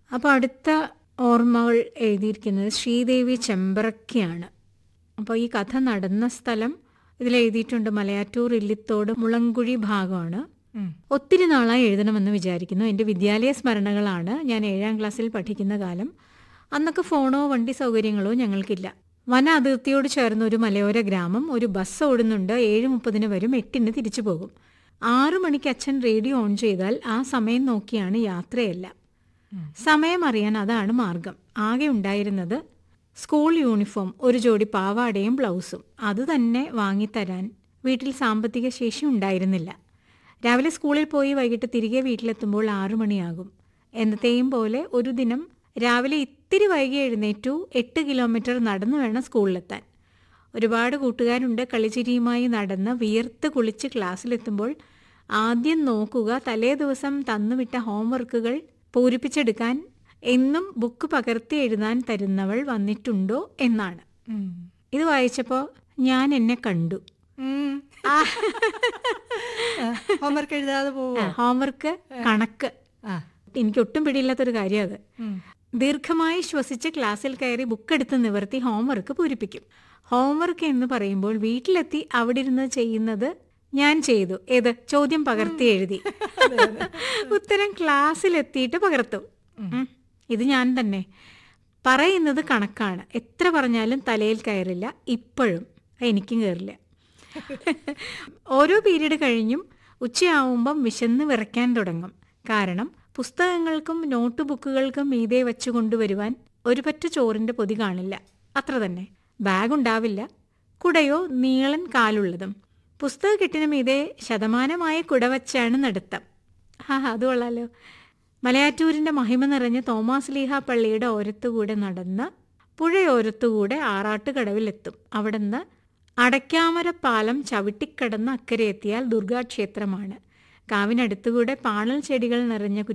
അപ്പോൾ അടുത്ത ഓർമ്മകൾ എഴുതിയിരിക്കുന്നത് ശ്രീദേവി ചെമ്പറക്കിയാണ് അപ്പോൾ ഈ കഥ നടന്ന സ്ഥലം ഇതിൽ എഴുതിയിട്ടുണ്ട് മലയാറ്റൂർ ഇല്ലിത്തോട് മുളങ്കുഴി ഭാഗമാണ് ഉം. ഒത്തിരി നാളായി എഴുതണമെന്ന് വിചാരിക്കുന്നു എൻ്റെ വിദ്യാലയ സ്മരണകളാണ് ഞാൻ ഏഴാം ക്ലാസ്സിൽ പഠിക്കുന്ന കാലം അന്നൊക്കെ ഫോണോ വണ്ടി സൗകര്യങ്ങളോ ഞങ്ങൾക്കില്ല വന അതിർത്തിയോട് ചേർന്ന ഒരു മലയോര ഗ്രാമം ഒരു ബസ് ഓടുന്നുണ്ട് ഏഴ് മുപ്പതിന് വരും എട്ടിന് തിരിച്ചു പോകും ആറു മണിക്ക് അച്ഛൻ റേഡിയോ ഓൺ ചെയ്താൽ ആ സമയം നോക്കിയാണ് യാത്രയെല്ലാം സമയം അറിയാൻ അതാണ് മാർഗം ആകെ ഉണ്ടായിരുന്നത് സ്കൂൾ യൂണിഫോം ഒരു ജോഡി പാവാടയും ബ്ലൗസും അത് തന്നെ വാങ്ങിത്തരാൻ വീട്ടിൽ സാമ്പത്തിക ശേഷി ഉണ്ടായിരുന്നില്ല രാവിലെ സ്കൂളിൽ പോയി വൈകിട്ട് തിരികെ വീട്ടിലെത്തുമ്പോൾ ആറു മണിയാകും എന്നത്തെയും പോലെ ഒരു ദിനം രാവിലെ ഇത്തിരി വൈകി എഴുന്നേറ്റു എട്ട് കിലോമീറ്റർ നടന്നു വേണം സ്കൂളിലെത്താൻ ഒരുപാട് കൂട്ടുകാരുണ്ട് കളിച്ചിരിയുമായി നടന്ന് വിയർത്ത് കുളിച്ച് ക്ലാസ്സിലെത്തുമ്പോൾ ആദ്യം നോക്കുക തലേ ദിവസം തന്നുവിട്ട ഹോംവർക്കുകൾ പൂരിപ്പിച്ചെടുക്കാൻ എന്നും ബുക്ക് പകർത്തി എഴുതാൻ തരുന്നവൾ വന്നിട്ടുണ്ടോ എന്നാണ് ഉം. ഇത് വായിച്ചപ്പോൾ ഞാൻ എന്നെ കണ്ടു ഉം. ഹോംവർക്ക് എഴുതാതെ പോവോ ഹോംവർക്ക് കണക്ക് ആ എനിക്ക് ഒട്ടും പിടിയില്ലാത്തൊരു കാര്യം അത് ഉം. ദീർഘമായി ശ്വസിച്ച് ക്ലാസ്സിൽ കയറി ബുക്കെടുത്ത് നിവർത്തി ഹോംവർക്ക് പൂരിപ്പിക്കും ഹോംവർക്ക് എന്ന് പറയുമ്പോൾ വീട്ടിലെത്തി അവിടെ ഇരുന്ന് ചെയ്യുന്നത് ഞാൻ ചെയ്തു ഏത് ചോദ്യം പകർത്തി എഴുതി ഉത്തരം ക്ലാസ്സിലെത്തിയിട്ട് പകർത്തും ഉം. ഇത് ഞാൻ തന്നെ പറയുന്നത് കണക്കാണ് എത്ര പറഞ്ഞാലും തലയിൽ കയറില്ല ഇപ്പോഴും എനിക്കും കയറില്ല ഓരോ പീരീഡ് കഴിഞ്ഞും ഉച്ചയാവുമ്പം വിശന്ന് വിറയ്ക്കാൻ തുടങ്ങും കാരണം പുസ്തകങ്ങൾക്കും നോട്ട് ബുക്കുകൾക്കും മീതെ വെച്ചു കൊണ്ടുവരുവാൻ ഒരു പറ്റ ചോറിന്റെ പൊതി കാണില്ല അത്ര തന്നെ ബാഗ് ഉണ്ടാവില്ല കുടയോ നീളൻ കാലുള്ളതും പുസ്തകക്കെട്ടിന് മീതെ ശതമാനമായ കുട വച്ചാണ് നടത്തം ഹാ അത് കൊള്ളാലോ മലയാറ്റൂരിന്റെ മഹിമ നിറഞ്ഞ തോമാസ് ലീഹ പള്ളിയുടെ ഓരത്തുകൂടെ നടന്ന് പുഴയോരത്തുകൂടെ ആറാട്ടുകടവിലെത്തും അവിടുന്ന് അടയ്ക്കാമര പാലം ചവിട്ടിക്കടന്ന് അക്കരെ എത്തിയാൽ ദുർഗാക്ഷേത്രമാണ് കാവിനടുത്തുകൂടെ പാണൽ ചെടികൾ നിറഞ്ഞ